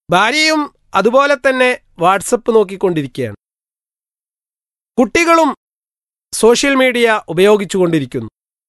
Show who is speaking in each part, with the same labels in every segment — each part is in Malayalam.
Speaker 1: ഭാര്യയും അതുപോലെ തന്നെ വാട്സപ്പ് നോക്കിക്കൊണ്ടിരിക്കുകയാണ് കുട്ടികളും സോഷ്യൽ മീഡിയ ഉപയോഗിച്ചുകൊണ്ടിരിക്കുന്നു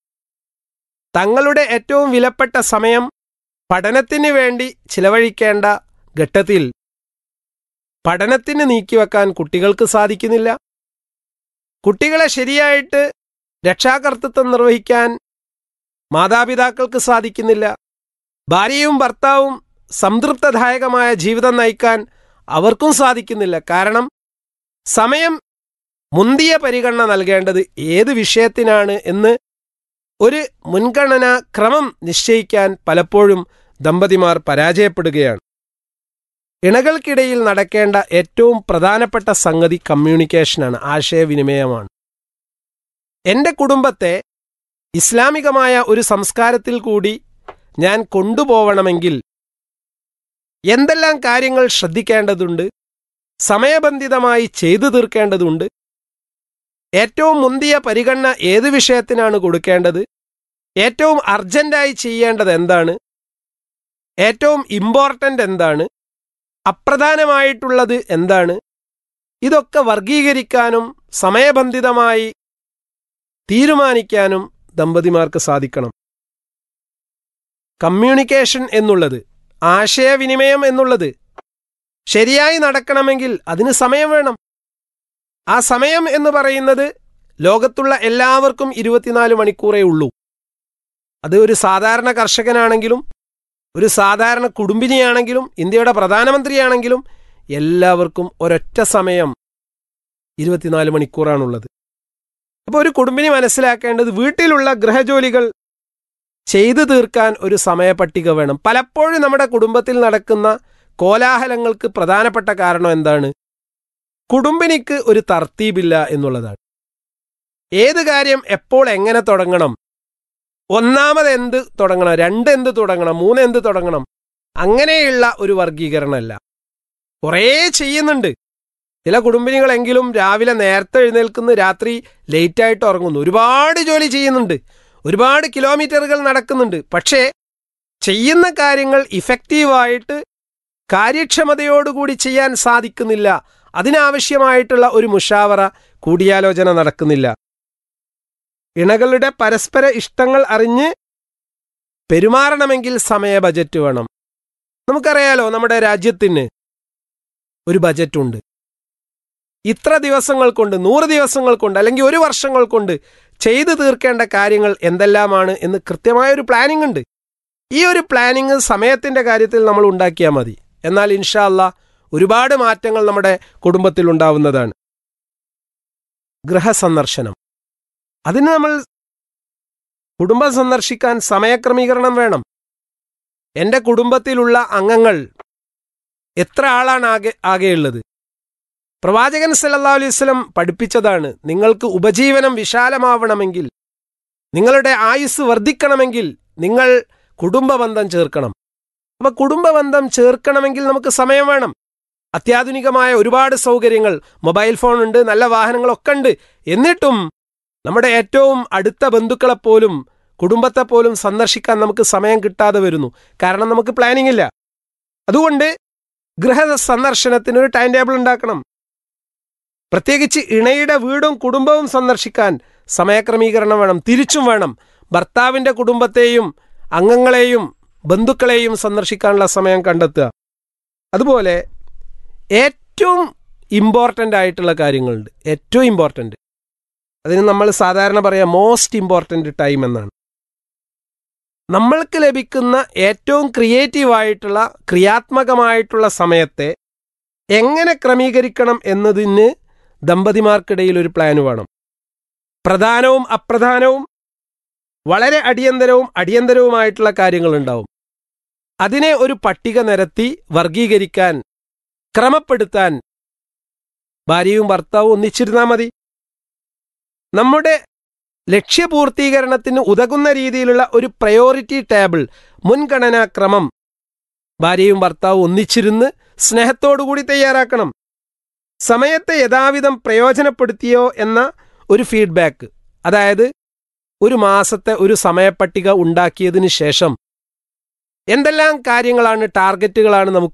Speaker 1: തങ്ങളുടെ ഏറ്റവും വിലപ്പെട്ട സമയം പഠനത്തിന് വേണ്ടി ചിലവഴിക്കേണ്ട ഘട്ടത്തിൽ പഠനത്തിന് നീക്കിവെക്കാൻ കുട്ടികൾക്ക് സാധിക്കുന്നില്ല കുട്ടികളെ ശരിയായിട്ട് രക്ഷാകർത്തൃത്വം നിർവഹിക്കാൻ മാതാപിതാക്കൾക്ക് സാധിക്കുന്നില്ല ഭാര്യയും ഭർത്താവും സംതൃപ്തദായകമായ ജീവിതം നയിക്കാൻ അവർക്കും സാധിക്കുന്നില്ല കാരണം സമയം മുന്തിയ പരിഗണന നൽകേണ്ടത് ഏത് വിഷയത്തിനാണ് എന്ന് ഒരു മുൻഗണനാ ക്രമം നിശ്ചയിക്കാൻ പലപ്പോഴും ദമ്പതിമാർ പരാജയപ്പെടുകയാണ് ഇണകൾക്കിടയിൽ നടക്കേണ്ട ഏറ്റവും പ്രധാനപ്പെട്ട സംഗതി കമ്മ്യൂണിക്കേഷനാണ് ആശയവിനിമയമാണ് എൻ്റെ കുടുംബത്തെ ഇസ്ലാമികമായ ഒരു സംസ്കാരത്തിൽ കൂടി ഞാൻ കൊണ്ടുപോവണമെങ്കിൽ എന്തെല്ലാം കാര്യങ്ങൾ ശ്രദ്ധിക്കേണ്ടതുണ്ട് സമയബന്ധിതമായി ചെയ്തു തീർക്കേണ്ടതുണ്ട് ഏറ്റവും മുന്തിയ പരിഗണന ഏത് വിഷയത്തിനാണ് കൊടുക്കേണ്ടത് ഏറ്റവും അർജന്റായി ചെയ്യേണ്ടത് എന്താണ് ഏറ്റവും ഇമ്പോർട്ടൻ്റ് എന്താണ് അപ്രധാനമായിട്ടുള്ളത് എന്താണ് ഇതൊക്കെ വർഗീകരിക്കാനും സമയബന്ധിതമായി തീരുമാനിക്കാനും ദമ്പതിമാർക്ക് സാധിക്കണം കമ്മ്യൂണിക്കേഷൻ എന്നുള്ളത് ആശയവിനിമയം എന്നുള്ളത് ശരിയായി നടക്കണമെങ്കിൽ അതിന് സമയം വേണം ആ സമയം എന്ന് പറയുന്നത് ലോകത്തുള്ള എല്ലാവർക്കും ഇരുപത്തിനാല് മണിക്കൂറേ ഉള്ളൂ അത് ഒരു സാധാരണ കർഷകനാണെങ്കിലും ഒരു സാധാരണ കുടുംബിനിയാണെങ്കിലും ഇന്ത്യയുടെ പ്രധാനമന്ത്രിയാണെങ്കിലും എല്ലാവർക്കും ഒരൊറ്റ സമയം ഇരുപത്തിനാല് മണിക്കൂറാണുള്ളത് അപ്പോൾ ഒരു കുടുംബിനി മനസ്സിലാക്കേണ്ടത് വീട്ടിലുള്ള ഗൃഹജോലികൾ ചെയ്തു തീർക്കാൻ ഒരു സമയപട്ടിക വേണം പലപ്പോഴും നമ്മുടെ കുടുംബത്തിൽ നടക്കുന്ന കോലാഹലങ്ങൾക്ക് പ്രധാനപ്പെട്ട കാരണം എന്താണ് കുടുംബിനിക്ക് ഒരു തർത്തീബില്ല എന്നുള്ളതാണ് ഏത് കാര്യം എപ്പോൾ എങ്ങനെ തുടങ്ങണം ഒന്നാമത് എന്ത് തുടങ്ങണം രണ്ട് എന്ത് തുടങ്ങണം മൂന്ന് എന്ത് തുടങ്ങണം അങ്ങനെയുള്ള ഒരു വർഗീകരണമല്ല കുറേ ചെയ്യുന്നുണ്ട് ചില കുടുംബിനികളെങ്കിലും രാവിലെ നേരത്തെ എഴുന്നേൽക്കുന്നു രാത്രി ലേറ്റായിട്ട് ഉറങ്ങുന്നു ഒരുപാട് ജോലി ചെയ്യുന്നുണ്ട് ഒരുപാട് കിലോമീറ്ററുകൾ നടക്കുന്നുണ്ട് പക്ഷേ ചെയ്യുന്ന കാര്യങ്ങൾ ഇഫക്റ്റീവായിട്ട് കാര്യക്ഷമതയോടുകൂടി ചെയ്യാൻ സാധിക്കുന്നില്ല അതിനാവശ്യമായിട്ടുള്ള ഒരു മുഷാവറ കൂടിയാലോചന നടക്കുന്നില്ല ഇണകളുടെ പരസ്പര ഇഷ്ടങ്ങൾ അറിഞ്ഞ് പെരുമാറണമെങ്കിൽ സമയ ബജറ്റ് വേണം നമുക്കറിയാലോ നമ്മുടെ രാജ്യത്തിന് ഒരു ബജറ്റുണ്ട് ഇത്ര ദിവസങ്ങൾ കൊണ്ട് നൂറ് ദിവസങ്ങൾ കൊണ്ട് അല്ലെങ്കിൽ ഒരു വർഷങ്ങൾ കൊണ്ട് ചെയ്തു തീർക്കേണ്ട കാര്യങ്ങൾ എന്തെല്ലാമാണ് എന്ന് കൃത്യമായ ഒരു പ്ലാനിംഗ് ഉണ്ട് ഈ ഒരു പ്ലാനിങ് സമയത്തിന്റെ കാര്യത്തിൽ നമ്മൾ ഉണ്ടാക്കിയാൽ മതി എന്നാൽ ഇൻഷാ അല്ലാ ഒരുപാട് മാറ്റങ്ങൾ നമ്മുടെ കുടുംബത്തിൽ ഉണ്ടാവുന്നതാണ് ഗൃഹസന്ദർശനം അതിന് നമ്മൾ കുടുംബം സന്ദർശിക്കാൻ സമയക്രമീകരണം വേണം എൻ്റെ കുടുംബത്തിലുള്ള അംഗങ്ങൾ എത്ര ആളാണ് ആകെ ആകെയുള്ളത് പ്രവാചകൻ സല്ലല്ലാ അലൈഹി വസല്ലം പഠിപ്പിച്ചതാണ് നിങ്ങൾക്ക് ഉപജീവനം വിശാലമാവണമെങ്കിൽ നിങ്ങളുടെ ആയുസ് വർദ്ധിക്കണമെങ്കിൽ നിങ്ങൾ കുടുംബബന്ധം ചേർക്കണം അപ്പൊ കുടുംബബന്ധം ചേർക്കണമെങ്കിൽ നമുക്ക് സമയം വേണം അത്യാധുനികമായ ഒരുപാട് സൗകര്യങ്ങൾ മൊബൈൽ ഫോൺ ഉണ്ട് നല്ല വാഹനങ്ങളൊക്കെ ഉണ്ട് എന്നിട്ടും നമ്മുടെ ഏറ്റവും അടുത്ത ബന്ധുക്കളെപ്പോലും കുടുംബത്തെപ്പോലും സന്ദർശിക്കാൻ നമുക്ക് സമയം കിട്ടാതെ വരുന്നു കാരണം നമുക്ക് പ്ലാനിംഗ് ഇല്ല അതുകൊണ്ട് ഗൃഹ സന്ദർശനത്തിന് ഒരു ടൈം ടേബിൾ ഉണ്ടാക്കണം പ്രത്യേകിച്ച് ഇണയുടെ വീടും കുടുംബവും സന്ദർശിക്കാൻ സമയക്രമീകരണം വേണം തിരിച്ചും വേണം ഭർത്താവിന്റെ കുടുംബത്തെയും അംഗങ്ങളെയും ബന്ധുക്കളെയും സന്ദർശിക്കാനുള്ള സമയം കണ്ടെത്തുക അതുപോലെ ഏറ്റവും ഇമ്പോർട്ടൻ്റ് ആയിട്ടുള്ള കാര്യങ്ങളുണ്ട് ഏറ്റവും ഇമ്പോർട്ടൻ്റ് അതിന് നമ്മൾ സാധാരണ പറയാം മോസ്റ്റ് ഇമ്പോർട്ടൻ്റ് ടൈം എന്നാണ് നമ്മൾക്ക് ലഭിക്കുന്ന ഏറ്റവും ക്രിയേറ്റീവ് ആയിട്ടുള്ള ക്രിയാത്മകമായിട്ടുള്ള സമയത്തെ എങ്ങനെ ക്രമീകരിക്കണം എന്നതിന് ദമ്പതിമാർക്കിടയിൽ ഒരു പ്ലാൻ വേണം പ്രധാനവും അപ്രധാനവും വളരെ അടിയന്തരവും അടിയന്തരവുമായിട്ടുള്ള കാര്യങ്ങളുണ്ടാവും അതിനെ ഒരു പട്ടിക നിരത്തി വർഗീകരിക്കാൻ ക്രമപ്പെടുത്താൻ ഭാര്യയും ഭർത്താവും ഒന്നിച്ചിരുന്നാൽ മതി നമ്മുടെ ലക്ഷ്യപൂർത്തീകരണത്തിന് ഉതകുന്ന രീതിയിലുള്ള ഒരു പ്രയോറിറ്റി ടേബിൾ മുൻഗണനാ ക്രമം ഭാര്യയും ഭർത്താവും ഒന്നിച്ചിരുന്ന് സ്നേഹത്തോടുകൂടി തയ്യാറാക്കണം സമയത്തെ യഥാവിധം പ്രയോജനപ്പെടുത്തിയോ എന്ന ഒരു ഫീഡ്ബാക്ക് അതായത് ഒരു മാസത്തെ ഒരു സമയപ്പട്ടിക ഉണ്ടാക്കിയതിന് ശേഷം എന്തെല്ലാം കാര്യങ്ങളാണ് ടാർഗറ്റുകളാണ് നമുക്ക്